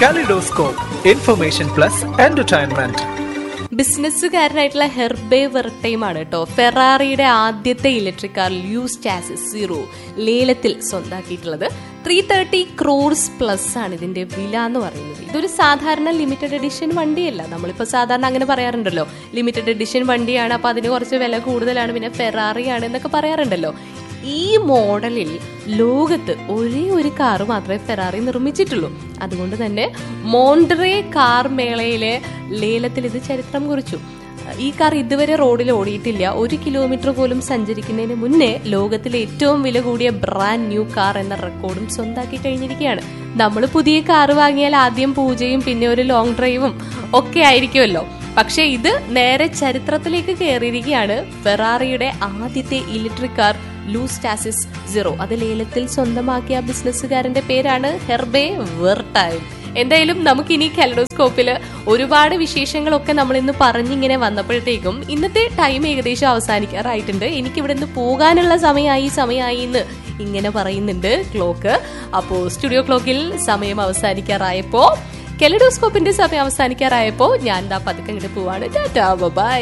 Kaleidoscope, information plus entertainment. ബിസിനസ്സുകാരനായിട്ടുള്ള ഹെർബേ വെർട്ടയുമാണ് കേട്ടോ ഫെറാറിയുടെ ആദ്യത്തെ ഇലക്ട്രിക് കാർ ല്യൂസ് ടാസിസ് സീറോ ലേലത്തിൽ സ്വന്താക്കിയിട്ടുള്ളത് ത്രീ തേർട്ടി ക്രോഡ്സ് പ്ലസ് ആണ് ഇതിന്റെ വില എന്ന് പറയുന്നത് ഇതൊരു സാധാരണ ലിമിറ്റഡ് എഡിഷൻ വണ്ടിയല്ല നമ്മളിപ്പോൾ സാധാരണ അങ്ങനെ പറയാറുണ്ടല്ലോ ലിമിറ്റഡ് എഡിഷൻ വണ്ടിയാണ് അപ്പോൾ അതിന് കുറച്ച് വില കൂടുതലാണ് പിന്നെ ഫെറാറിയാണ് എന്നൊക്കെ പറയാറുണ്ടല്ലോ ഈ മോഡലിൽ ലോകത്ത് ഒരേ ഒരു കാറ് മാത്രമേ ഫെറാറി നിർമ്മിച്ചിട്ടുള്ളൂ അതുകൊണ്ട് തന്നെ മോണ്ട്രേ കാർ മേളയിലെ ലേലത്തിൽ ഇത് ചരിത്രം കുറിച്ചു ഈ കാർ ഇതുവരെ റോഡിൽ ഓടിയിട്ടില്ല ഒരു കിലോമീറ്റർ പോലും സഞ്ചരിക്കുന്നതിന് മുന്നേ ലോകത്തിലെ ഏറ്റവും വില കൂടിയ ബ്രാൻഡ് ന്യൂ കാർ എന്ന റെക്കോർഡും സ്വന്താക്കി കഴിഞ്ഞിരിക്കുകയാണ് നമ്മൾ പുതിയ കാർ വാങ്ങിയാൽ ആദ്യം പൂജയും പിന്നെ ഒരു ലോങ് ഡ്രൈവും ഒക്കെ ആയിരിക്കുമല്ലോ പക്ഷേ ഇത് നേരെ ചരിത്രത്തിലേക്ക് കയറിയിരിക്കുകയാണ് ഫെറാറിയുടെ ആദ്യത്തെ ഇലക്ട്രിക് കാർ ലൂസ് ടാസിസ് സീറോ അത് ലേലത്തിൽ സ്വന്തമാക്കിയ ബിസിനസ്സുകാരന്റെ പേരാണ് ഹെർബേ വെർട്ടൈം എന്തായാലും നമുക്കിനി കലഡോസ്കോപ്പിൽ ഒരുപാട് വിശേഷങ്ങളൊക്കെ നമ്മൾ ഇന്ന് പറഞ്ഞിങ്ങനെ വന്നപ്പോഴത്തേക്കും ഇന്നത്തെ ടൈം ഏകദേശം അവസാനിക്കാറായിട്ടുണ്ട് എനിക്ക് ഇവിടെ നിന്ന് പോകാനുള്ള സമയമായി സമയമായി എന്ന് ഇങ്ങനെ പറയുന്നുണ്ട് ക്ലോക്ക് അപ്പോൾ സ്റ്റുഡിയോ ക്ലോക്കിൽ സമയം അവസാനിക്കാറായപ്പോ കെലഡോസ്കോപ്പിന്റെ സമയം അവസാനിക്കാറായപ്പോ ഞാൻ ദാ പതുക്കെ ഇങ്ങോട്ട് പോവാണ് ടാറ്റാ ബൈ